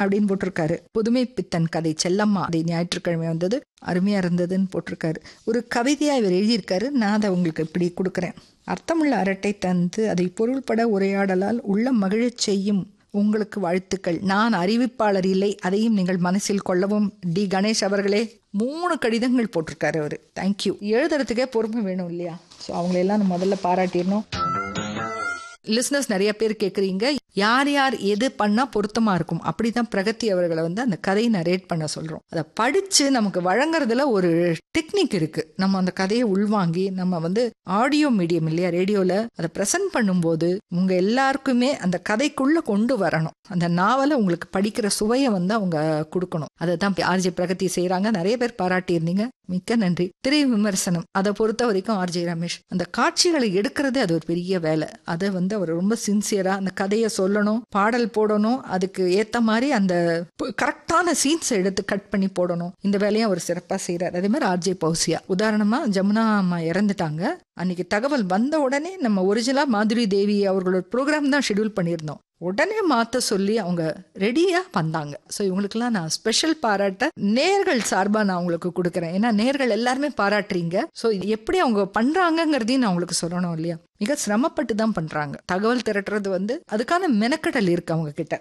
அப்படின்னு போட்டிருக்காரு புதுமை பித்தன் கதை செல்லம்மா அதை ஞாயிற்றுக்கிழமை வந்தது அருமையா இருந்ததுன்னு போட்டிருக்காரு ஒரு கவிதையா இவர் எழுதியிருக்காரு நான் அதை உங்களுக்கு இப்படி கொடுக்குறேன் அர்த்தமுள்ள அரட்டை தந்து அதை பொருள்பட உரையாடலால் உள்ள மகிழச் செய்யும் உங்களுக்கு வாழ்த்துக்கள் நான் அறிவிப்பாளர் இல்லை அதையும் நீங்கள் மனசில் கொள்ளவும் டி கணேஷ் அவர்களே மூணு கடிதங்கள் போட்டிருக்காரு அவரு தேங்க்யூ எழுதுறதுக்கே பொறுமை வேணும் இல்லையா ஸோ அவங்களெல்லாம் நம்ம முதல்ல பாராட்டிடணும் லிஸ்னஸ் நிறைய பேர் கேட்குறீங்க யார் யார் எது பண்ணா பொருத்தமா இருக்கும் அப்படிதான் பிரகதி அவர்களை வந்து அந்த கதையை நரேட் பண்ண சொல்றோம் அதை படிச்சு நமக்கு வழங்குறதுல ஒரு டெக்னிக் இருக்கு நம்ம அந்த கதையை உள்வாங்கி நம்ம வந்து ஆடியோ மீடியம் இல்லையா ரேடியோல அதை ப்ரெசென்ட் பண்ணும்போது உங்க எல்லாருக்குமே அந்த கதைக்குள்ள கொண்டு வரணும் அந்த நாவலை உங்களுக்கு படிக்கிற சுவையை வந்து அவங்க கொடுக்கணும் அதை தான் ஆர்ஜே பிரகதி செய்யறாங்க நிறைய பேர் பாராட்டி இருந்தீங்க மிக்க நன்றி திரை விமர்சனம் அதை பொறுத்த வரைக்கும் ஆர்ஜே ரமேஷ் அந்த காட்சிகளை எடுக்கிறது அது ஒரு பெரிய வேலை அதை வந்து அவர் ரொம்ப சின்சியரா அந்த கதையை சொல்லணும் பாடல் போடணும் அதுக்கு ஏத்த மாதிரி அந்த கரெக்டான சீன்ஸ் எடுத்து கட் பண்ணி போடணும் இந்த வேலையை அவர் சிறப்பா செய்யறாரு அதே மாதிரி ஆர்ஜே பௌசியா உதாரணமா ஜமுனா அம்மா இறந்துட்டாங்க அன்னைக்கு தகவல் வந்த உடனே நம்ம ஒரிஜினலா மாதுரி தேவி அவர்களோட ப்ரோக்ராம் தான் ஷெடியூல் பண்ணியிருந்தோம் உடனே மாத்த சொல்லி அவங்க ரெடியா வந்தாங்க ஸோ இவங்களுக்குலாம் நான் ஸ்பெஷல் பாராட்ட நேர்கள் சார்பா நான் உங்களுக்கு கொடுக்குறேன் ஏன்னா நேர்கள் எல்லாருமே பாராட்டுறீங்க ஸோ இது எப்படி அவங்க பண்றாங்கங்கிறதையும் நான் உங்களுக்கு சொல்லணும் இல்லையா மிக சிரமப்பட்டு தான் பண்றாங்க தகவல் திரட்டுறது வந்து அதுக்கான மெனக்கடல் இருக்கு அவங்க கிட்ட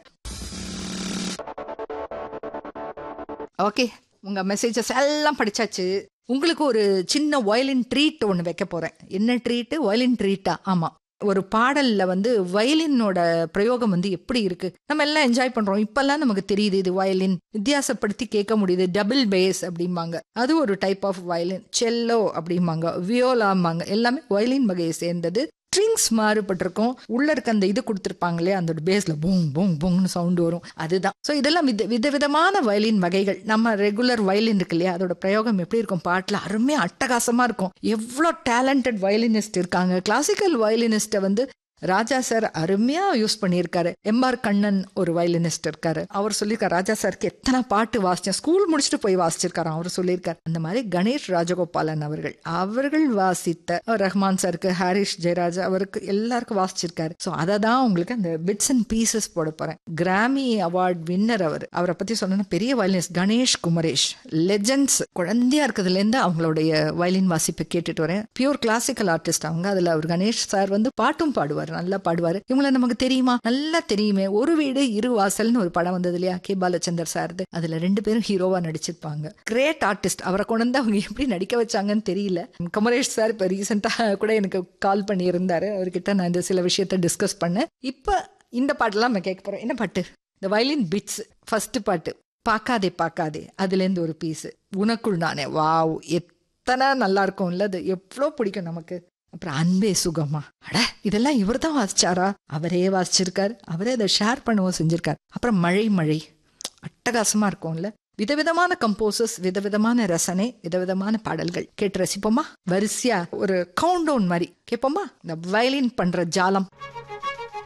ஓகே உங்க மெசேஜஸ் எல்லாம் படிச்சாச்சு உங்களுக்கு ஒரு சின்ன வயலின் ட்ரீட் ஒன்று வைக்க போறேன் என்ன ட்ரீட்டு வயலின் ட்ரீட்டா ஆமா ஒரு பாடல்ல வந்து வயலினோட பிரயோகம் வந்து எப்படி இருக்கு நம்ம எல்லாம் என்ஜாய் பண்றோம் இப்பெல்லாம் நமக்கு தெரியுது இது வயலின் வித்தியாசப்படுத்தி கேட்க முடியுது டபுள் பேஸ் அப்படிம்பாங்க அது ஒரு டைப் ஆஃப் வயலின் செல்லோ அப்படிம்பாங்க வியோலாம்பாங்க எல்லாமே வயலின் வகையை சேர்ந்தது ஸ்ட்ரிங்ஸ் மாறுபட்டிருக்கும் உள்ள இருக்க அந்த இது கொடுத்துருப்பாங்களே அந்த பேஸ்ல பூங் பூங் பூங்னு சவுண்ட் வரும் அதுதான் ஸோ இதெல்லாம் வித விதவிதமான வயலின் வகைகள் நம்ம ரெகுலர் வயலின் இருக்கு இல்லையா அதோட பிரயோகம் எப்படி இருக்கும் பாட்டில் அருமையா அட்டகாசமா இருக்கும் எவ்வளோ டேலண்டட் வயலினிஸ்ட் இருக்காங்க கிளாசிக்கல் வயலினிஸ்ட்டை வந்து ராஜா சார் அருமையா யூஸ் பண்ணியிருக்காரு எம் ஆர் கண்ணன் ஒரு வயலினிஸ்ட் இருக்காரு அவர் சொல்லியிருக்காரு ராஜா சாருக்கு எத்தனை பாட்டு வாசிச்சேன் ஸ்கூல் முடிச்சுட்டு போய் வாசிச்சிருக்காரு அவர் சொல்லியிருக்காரு அந்த மாதிரி கணேஷ் ராஜகோபாலன் அவர்கள் அவர்கள் வாசித்த ரஹ்மான் சாருக்கு ஹாரிஷ் ஜெயராஜ் அவருக்கு எல்லாருக்கும் வாசிச்சிருக்காரு ஸோ அதை தான் உங்களுக்கு அந்த பிட்ஸ் அண்ட் பீசஸ் போட போறேன் கிராமி அவார்ட் வின்னர் அவர் அவரை பத்தி சொல்லணும்னா பெரிய வயலினிஸ்ட் கணேஷ் குமரேஷ் லெஜண்ட்ஸ் குழந்தையா இருக்கிறதுலேருந்து அவங்களுடைய வயலின் வாசிப்பை கேட்டுட்டு வரேன் பியூர் கிளாசிக்கல் ஆர்டிஸ்ட் அவங்க அதுல அவர் கணேஷ் சார் வந்து பாட்டும் பாடுவார் நல்லா பாடுவாரு இவங்கள நமக்கு தெரியுமா நல்லா தெரியுமே ஒரு வீடு இரு வாசல்னு ஒரு படம் வந்தது இல்லையா கே பாலச்சந்தர் சார் அதுல ரெண்டு பேரும் ஹீரோவா நடிச்சிருப்பாங்க கிரேட் ஆர்டிஸ்ட் அவரை கொண்டு வந்து அவங்க எப்படி நடிக்க வச்சாங்கன்னு தெரியல கமலேஷ் சார் இப்ப ரீசெண்டா கூட எனக்கு கால் பண்ணி இருந்தாரு அவர்கிட்ட நான் இந்த சில விஷயத்த டிஸ்கஸ் பண்ணேன் இப்ப இந்த பாட்டெல்லாம் நம்ம கேட்க போறோம் என்ன பாட்டு இந்த வயலின் பிட்ஸ் ஃபர்ஸ்ட் பாட்டு பார்க்காதே பார்க்காதே அதுலேருந்து ஒரு பீஸ் உனக்குள் நானே வாவ் எத்தனை நல்லா இருக்கும்ல அது எவ்வளோ பிடிக்கும் நமக்கு அப்புறம் அன்பே சுகமா அட இதெல்லாம் இவர் தான் வாசிச்சாரா அவரே வாசிச்சிருக்காரு அவரே அதை ஷேர் பண்ணவும் செஞ்சிருக்காரு அப்புறம் மழை மழை அட்டகாசமா இருக்கும்ல விதவிதமான கம்போசர்ஸ் விதவிதமான ரசனை விதவிதமான பாடல்கள் கேட்டு ரசிப்போமா வரிசையா ஒரு கவுண்ட் டவுன் மாதிரி கேட்போமா இந்த வயலின் பண்ற ஜாலம்